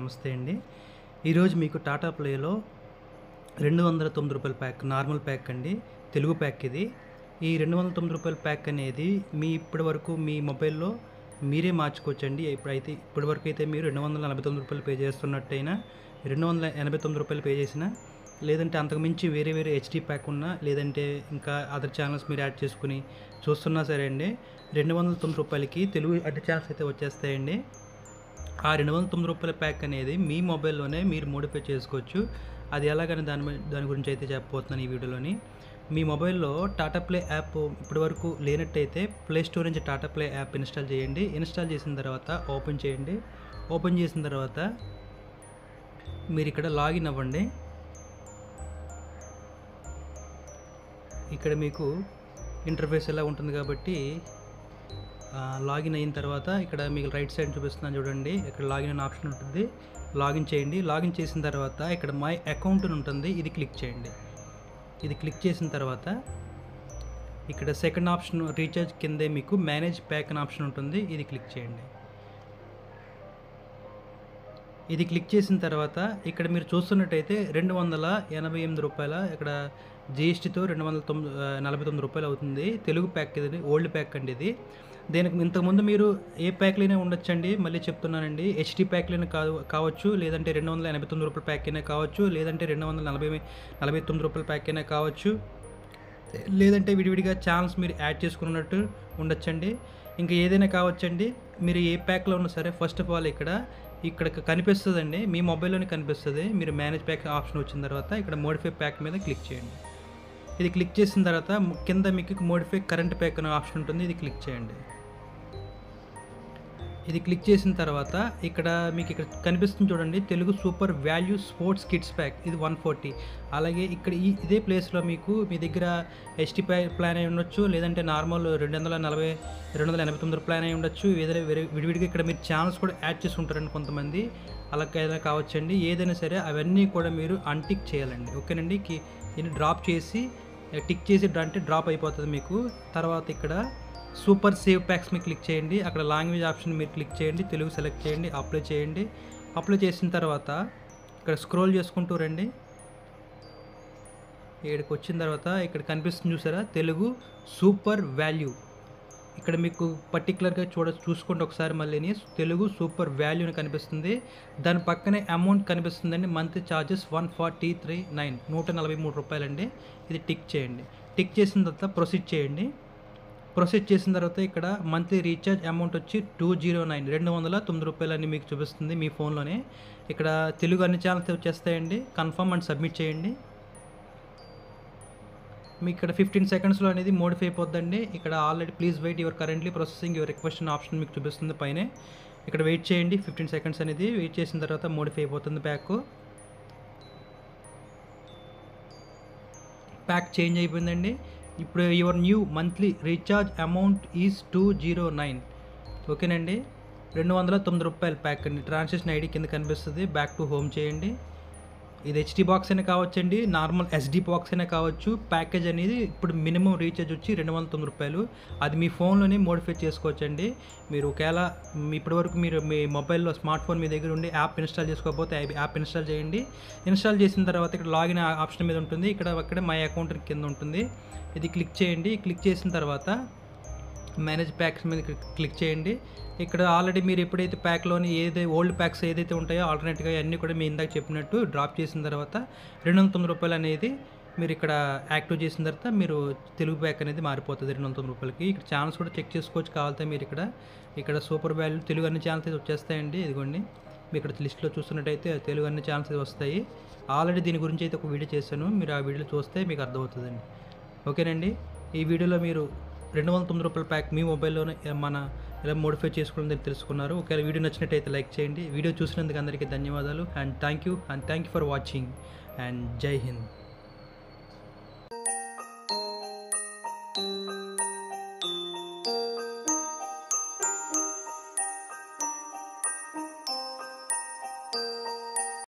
నమస్తే అండి ఈరోజు మీకు టాటా ప్లేలో రెండు వందల తొమ్మిది రూపాయల ప్యాక్ నార్మల్ ప్యాక్ అండి తెలుగు ప్యాక్ ఇది ఈ రెండు వందల తొమ్మిది రూపాయల ప్యాక్ అనేది మీ ఇప్పటి వరకు మీ మొబైల్లో మీరే మార్చుకోవచ్చండి ఇప్పుడైతే ఇప్పటి వరకు అయితే మీరు రెండు వందల నలభై తొమ్మిది రూపాయలు పే చేస్తున్నట్టయినా రెండు వందల ఎనభై తొమ్మిది రూపాయలు పే చేసినా లేదంటే అంతకుమించి వేరే వేరే హెచ్డి ప్యాక్ ఉన్నా లేదంటే ఇంకా అదర్ ఛానల్స్ మీరు యాడ్ చేసుకుని చూస్తున్నా సరే అండి రెండు వందల తొమ్మిది రూపాయలకి తెలుగు అదర్ ఛానల్స్ అయితే వచ్చేస్తాయండి ఆ రెండు వందల తొమ్మిది రూపాయల ప్యాక్ అనేది మీ మొబైల్లోనే మీరు మోడిఫై చేసుకోవచ్చు అది ఎలాగని దాని మీ- దాని గురించి అయితే చెప్పబోతున్నాను ఈ వీడియోలోని మీ మొబైల్లో టాటా ప్లే యాప్ ఇప్పటివరకు లేనట్టయితే ప్లే స్టోర్ నుంచి టాటా ప్లే యాప్ ఇన్స్టాల్ చేయండి ఇన్స్టాల్ చేసిన తర్వాత ఓపెన్ చేయండి ఓపెన్ చేసిన తర్వాత మీరు ఇక్కడ లాగిన్ అవ్వండి ఇక్కడ మీకు ఇంటర్ఫేస్ ఎలా ఉంటుంది కాబట్టి ఆ, లాగిన్ అయిన తర్వాత ఇక్కడ మీకు రైట్ సైడ్ చూపిస్తున్నాను చూడండి ఇక్కడ లాగిన్ అనే ఆప్షన్ ఉంటుంది లాగిన్ చేయండి లాగిన్ చేసిన తర్వాత ఇక్కడ మై అకౌంట్ అని ఉంటుంది ఇది క్లిక్ చేయండి ఇది క్లిక్ చేసిన తర్వాత ఇక్కడ సెకండ్ ఆప్షన్ రీఛార్జ్ కిందే మీకు మేనేజ్ ప్యాక్ అనే ఆప్షన్ ఉంటుంది ఇది క్లిక్ చేయండి ఇది క్లిక్ చేసిన తర్వాత ఇక్కడ మీరు చూస్తున్నట్టయితే రెండు వందల ఎనభై ఎనిమిది రూపాయల ఇక్కడ జిఎస్టీతో రెండు వందల తొమ్మిది ఆ, నలభై తొమ్మిది రూపాయలు అవుతుంది తెలుగు ప్యాక్ ఇది ఓల్డ్ ప్యాక్ అండి ఇది దీనికి ఇంతకుముందు మీరు ఏ ప్యాక్లైనా ఉండొచ్చండి మళ్ళీ చెప్తున్నానండి హెచ్డి ప్యాక్లైనా కాదు కావచ్చు లేదంటే రెండు వందల ఎనభై తొమ్మిది రూపాయల ప్యాక్ అయినా కావచ్చు లేదంటే రెండు వందల నలభై నలభై తొమ్మిది రూపాయల ప్యాక్ అయినా కావచ్చు లేదంటే విడివిడిగా ఛానల్స్ మీరు యాడ్ చేసుకున్నట్టు ఉండొచ్చండి ఇంకా ఏదైనా కావచ్చండి మీరు ఏ ప్యాక్లో ఉన్నా సరే ఫస్ట్ ఆఫ్ ఆల్ ఇక్కడ ఇక్కడ కనిపిస్తుందండి మీ మొబైల్లోనే కనిపిస్తుంది మీరు మేనేజ్ ప్యాక్ ఆప్షన్ వచ్చిన తర్వాత ఇక్కడ మోడిఫై ప్యాక్ మీద క్లిక్ చేయండి ఇది క్లిక్ చేసిన తర్వాత ము- కింద మీకు మోడిఫై కరెంట్ ప్యాక్ అనే ఆప్షన్ ఉంటుంది ఇది క్లిక్ చేయండి ఇది క్లిక్ చేసిన తర్వాత ఇక్కడ మీకు ఇక్కడ కనిపిస్తుంది చూడండి Telugu super value sports kids pack ఇది వన్ ఫార్టీ అలాగే ఇక్కడ ఈ ఇదే ప్లేస్లో మీకు మీ దగ్గర హెచ్టీ ప్యా ప్లాన్ అయి ఉండొచ్చు లేదంటే నార్మల్ రెండు వందల నలభై రెండు వందల ఎనభై తొమ్మిది ప్లాన్ అయి ఉండొచ్చు ఏదైనా వేరే విడివిడిగా ఇక్కడ మీరు ఛానల్స్ కూడా యాడ్ చేసి ఉంటారండి కొంతమంది అలా ఏదైనా కావచ్చండి ఏదైనా సరే అవన్నీ కూడా మీరు అన్టిక్ చేయాలండి ఓకేనండి కి- దీన్ని డ్రాప్ చేసి టిక్ చేసి అంటే డ్రాప్ అయిపోతుంది మీకు తర్వాత ఇక్కడ సూపర్ సేవ్ ప్యాక్స్ మీద క్లిక్ చేయండి అక్కడ లాంగ్వేజ్ ఆప్షన్ మీరు క్లిక్ చేయండి తెలుగు సెలెక్ట్ చేయండి అప్లై చేయండి అప్లై చేసిన తర్వాత ఇక్కడ స్క్రోల్ చేసుకుంటూ రండి ఇక్కడికి వచ్చిన తర్వాత ఇక్కడ కనిపిస్తుంది చూసారా తెలుగు సూపర్ వాల్యూ ఇక్కడ మీకు పర్టికులర్గా చూడ చూసుకోండి ఒకసారి మళ్ళీని తెలుగు సూపర్ వాల్యూ అని కనిపిస్తుంది దాని పక్కనే అమౌంట్ కనిపిస్తుందండి monthly charges one forty three nine నూట నలభై మూడు రూపాయలండి ఇది టిక్ చేయండి టిక్ చేసిన తర్వాత ప్రొసీడ్ చేయండి ప్రొసీడ్ చేసిన తర్వాత ఇక్కడ మంత్లీ రీఛార్జ్ అమౌంట్ వచ్చి టూ జీరో నైన్ రెండు వందల తొమ్మిది రూపాయలని మీకు చూపిస్తుంది మీ ఫోన్లోనే ఇక్కడ తెలుగు అన్ని ఛానల్స్ వచ్చేస్తాయండి కన్ఫర్మ్ అండ్ సబ్మిట్ చేయండి మీకు ఇక్కడ ఫిఫ్టీన్ సెకండ్స్లో అనేది మోడిఫై అయిపోద్దండి ఇక్కడ already please wait your currently processing your request option మీకు చూపిస్తుంది పైనే ఇక్కడ వెయిట్ చేయండి ఫిఫ్టీన్ సెకండ్స్ అనేది వెయిట్ చేసిన తర్వాత మోడిఫై అయిపోతుంది ప్యాక్ ప్యాక్ చేంజ్ అయిపోయిందండి ఇప్పుడు your new monthly recharge amount is two zero nine ఓకేనండి రెండు వందల తొమ్మిది రూపాయల ప్యాక్ అండి ట్రాన్సాక్షన్ ఐడి కింద కనిపిస్తుంది బ్యాక్ టు హోమ్ చేయండి ఇది హెచ్డి బాక్స్ అయినా కావచ్చండి నార్మల్ ఎస్డి బాక్స్ అయినా కావచ్చు ప్యాకేజ్ అనేది ఇప్పుడు మినిమం రీఛార్జ్ వచ్చి రెండు వందల తొమ్మిది రూపాయలు అది మీ ఫోన్లోనే మోడిఫై చేసుకోవచ్చండి మీరు ఒకవేళ మీ ఇప్పటివరకు మీరు మీ మొబైల్లో స్మార్ట్ ఫోన్ మీ దగ్గర ఉండి యాప్ ఇన్స్టాల్ చేసుకోకపోతే ఆ యాప్ ఇన్స్టాల్ చేయండి ఇన్స్టాల్ చేసిన తర్వాత ఇక్కడ లాగిన్ ఆప్షన్ మీద ఉంటుంది ఇక్కడ అక్కడ మై అకౌంట్ కింద ఉంటుంది ఇది క్లిక్ చేయండి క్లిక్ చేసిన తర్వాత మేనేజ్ ప్యాక్స్ మీద క్లిక్- క్లిక్ చేయండి ఇక్కడ ఆల్రెడీ మీరు ఎప్పుడైతే ప్యాక్లోని ఏదైతే ఓల్డ్ ప్యాక్స్ ఏదైతే ఉంటాయో ఆల్టర్నేట్గా అన్నీ కూడా మీ ఇందాక చెప్పినట్టు డ్రాప్ చేసిన తర్వాత రెండు వందల తొమ్మిది రూపాయలు అనేది మీరు ఇక్కడ యాక్టివ్ చేసిన తర్వాత మీరు తెలుగు ప్యాక్ అనేది మారిపోతుంది రెండు వందల తొమ్మిది రూపాయలకి ఇక్కడ ఛానల్స్ కూడా చెక్ చేసుకోవచ్చు కావాలితే మీరు ఇక్కడ ఇక్కడ సూపర్ వాల్యూ తెలుగు అన్ని ఛానల్స్ అయితే వచ్చేస్తాయండి ఇదిగోండి మీరు ఇక్కడ లిస్ట్లో చూస్తున్నట్టయితే తెలుగు అన్ని ఛానల్స్ అయితే వస్తాయి ఆల్రెడీ దీని గురించి అయితే ఒక వీడియో చేశాను మీరు ఆ వీడియో చూస్తే మీకు అర్థమవుతుందండి ఓకేనండి ఈ వీడియోలో మీరు రెండు వందల తొమ్మిది రూపాయల ప్యాక్ మీ మొబైల్లోనే మన ఎలా మోడిఫై చేసుకోవడం తెలుసుకున్నారు ఒకవేళ వీడియో నచ్చినట్టయితే లైక్ చేయండి వీడియో చూసినందుకు అందరికీ ధన్యవాదాలు and thank you and thank you for watching and జై హింద్